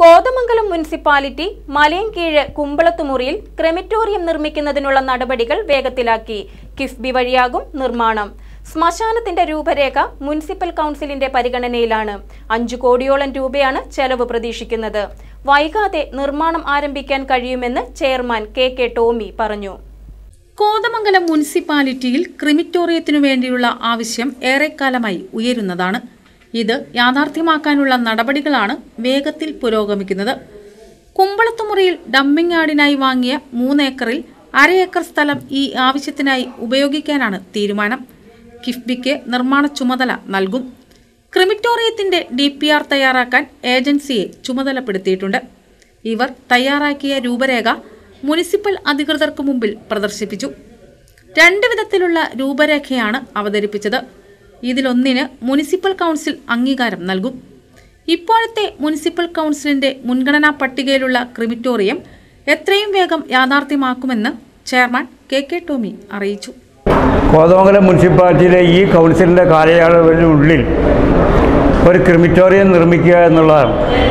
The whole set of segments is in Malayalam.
കോതമംഗലം മുനിസിപ്പാലിറ്റി മലയൻകീഴ് കുമ്പളത്തുമുറിയിൽ ക്രെമിറ്റോറിയം നിർമ്മിക്കുന്നതിനുള്ള നടപടികൾ വേഗത്തിലാക്കി കിഫ്ബി വഴിയാകും നിർമ്മാണം ശ്മശാനത്തിന്റെ രൂപരേഖ മുനിസിപ്പൽ കൗൺസിലിന്റെ പരിഗണനയിലാണ് അഞ്ചു കോടിയോളം രൂപയാണ് ചെലവ് പ്രതീക്ഷിക്കുന്നത് വൈകാതെ നിർമ്മാണം ആരംഭിക്കാൻ കഴിയുമെന്ന് ചെയർമാൻ കെ കെ ടോമി പറഞ്ഞു കോതമംഗലം മുനിസിപ്പാലിറ്റിയിൽ ക്രിമിറ്റോറിയത്തിനു വേണ്ടിയുള്ള ആവശ്യം ഏറെക്കാലമായി ഉയരുന്നതാണ് ഇത് യാഥാർത്ഥ്യമാക്കാനുള്ള നടപടികളാണ് വേഗത്തിൽ പുരോഗമിക്കുന്നത് കുമ്പളത്തുമുറിയിൽ ഡംപിംഗ് യാർഡിനായി വാങ്ങിയ മൂന്നേക്കറിൽ അര ഏക്കർ സ്ഥലം ഈ ആവശ്യത്തിനായി ഉപയോഗിക്കാനാണ് തീരുമാനം കിഫ്ബിക്ക് നിർമ്മാണ ചുമതല നൽകും ക്രിമിറ്റോറിയത്തിന്റെ ഡി പി ആർ തയ്യാറാക്കാൻ ഏജൻസിയെ ചുമതലപ്പെടുത്തിയിട്ടുണ്ട് ഇവർ തയ്യാറാക്കിയ രൂപരേഖ മുനിസിപ്പൽ അധികൃതർക്ക് മുമ്പിൽ പ്രദർശിപ്പിച്ചു രണ്ട് വിധത്തിലുള്ള രൂപരേഖയാണ് അവതരിപ്പിച്ചത് ഇതിലൊന്നിന് മുനിസിപ്പൽ കൗൺസിൽ അംഗീകാരം നൽകും ഇപ്പോഴത്തെ മുനിസിപ്പൽ കൗൺസിലിന്റെ മുൻഗണനാ പട്ടികയിലുള്ള ക്രിമിറ്റോറിയം എത്രയും വേഗം യാഥാർത്ഥ്യമാക്കുമെന്ന് ചെയർമാൻ കെ കെ ടോമി അറിയിച്ചു കോതമംഗലം മുനിസിപ്പാലിറ്റിയിലെ ഈ കൗൺസിലിൻ്റെ കാലയളവിനുള്ളിൽ ഒരു ക്രിമിറ്റോറിയം നിർമ്മിക്കുക എന്നുള്ളതാണ്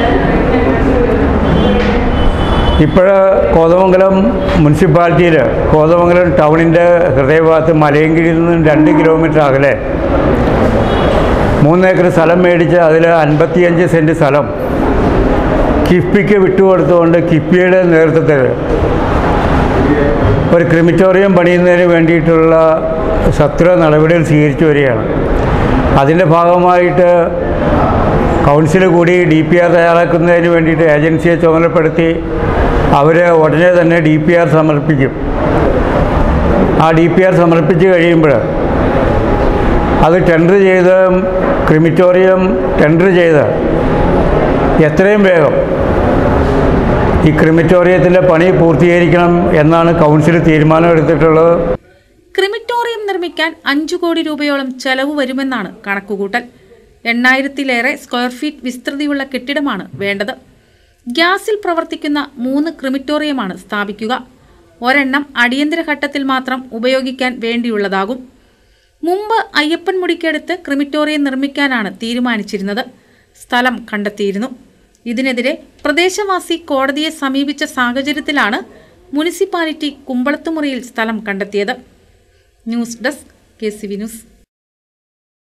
ഇപ്പോൾ കോതമംഗലം മുനിസിപ്പാലിറ്റിയിൽ കോതമംഗലം ടൗണിൻ്റെ ഹൃദയഭാഗത്ത് മലയങ്കിഴിയിൽ നിന്നും രണ്ട് കിലോമീറ്റർ അകലെ മൂന്നേക്കർ സ്ഥലം മേടിച്ച് അതിൽ അൻപത്തിയഞ്ച് സെൻറ്റ് സ്ഥലം കിഫ്ബിക്ക് വിട്ടുകൊടുത്തുകൊണ്ട് കിഫ്ബിയുടെ നേതൃത്വത്തിൽ ഒരു ക്രിമിറ്റോറിയം പണിയുന്നതിന് വേണ്ടിയിട്ടുള്ള സത്ര നടപടികൾ സ്വീകരിച്ചു വരികയാണ് അതിൻ്റെ ഭാഗമായിട്ട് കൗൺസിൽ കൂടി ഡി പി ആർ തയ്യാറാക്കുന്നതിന് വേണ്ടിയിട്ട് ഏജൻസിയെ ചുമതലപ്പെടുത്തി അവർ ഉടനെ തന്നെ ഡി പി ആർ സമർപ്പിക്കും ആ ഡി പി ആർ സമർപ്പിച്ച് കഴിയുമ്പോൾ അത് ടെൻഡർ ചെയ്ത് ക്രിമിറ്റോറിയം ടെൻഡർ ചെയ്ത് എത്രയും വേഗം ഈ ക്രിമിറ്റോറിയത്തിൻ്റെ പണി പൂർത്തീകരിക്കണം എന്നാണ് കൗൺസിൽ തീരുമാനമെടുത്തിട്ടുള്ളത് ക്രിമിറ്റോറിയം നിർമ്മിക്കാൻ അഞ്ചു കോടി രൂപയോളം ചെലവ് വരുമെന്നാണ് കണക്കുകൂട്ടൽ എണ്ണായിരത്തിലേറെ സ്ക്വയർ ഫീറ്റ് വിസ്തൃതിയുള്ള കെട്ടിടമാണ് വേണ്ടത് ഗ്യാസിൽ പ്രവർത്തിക്കുന്ന മൂന്ന് ക്രിമിറ്റോറിയമാണ് സ്ഥാപിക്കുക ഒരെണ്ണം അടിയന്തര ഘട്ടത്തിൽ മാത്രം ഉപയോഗിക്കാൻ വേണ്ടിയുള്ളതാകും മുമ്പ് അയ്യപ്പൻ മുടിക്കടുത്ത് ക്രിമിറ്റോറിയം നിർമ്മിക്കാനാണ് തീരുമാനിച്ചിരുന്നത് സ്ഥലം കണ്ടെത്തിയിരുന്നു ഇതിനെതിരെ പ്രദേശവാസി കോടതിയെ സമീപിച്ച സാഹചര്യത്തിലാണ് മുനിസിപ്പാലിറ്റി കുമ്പളത്തുമുറിയിൽ സ്ഥലം കണ്ടെത്തിയത് news desk K C V news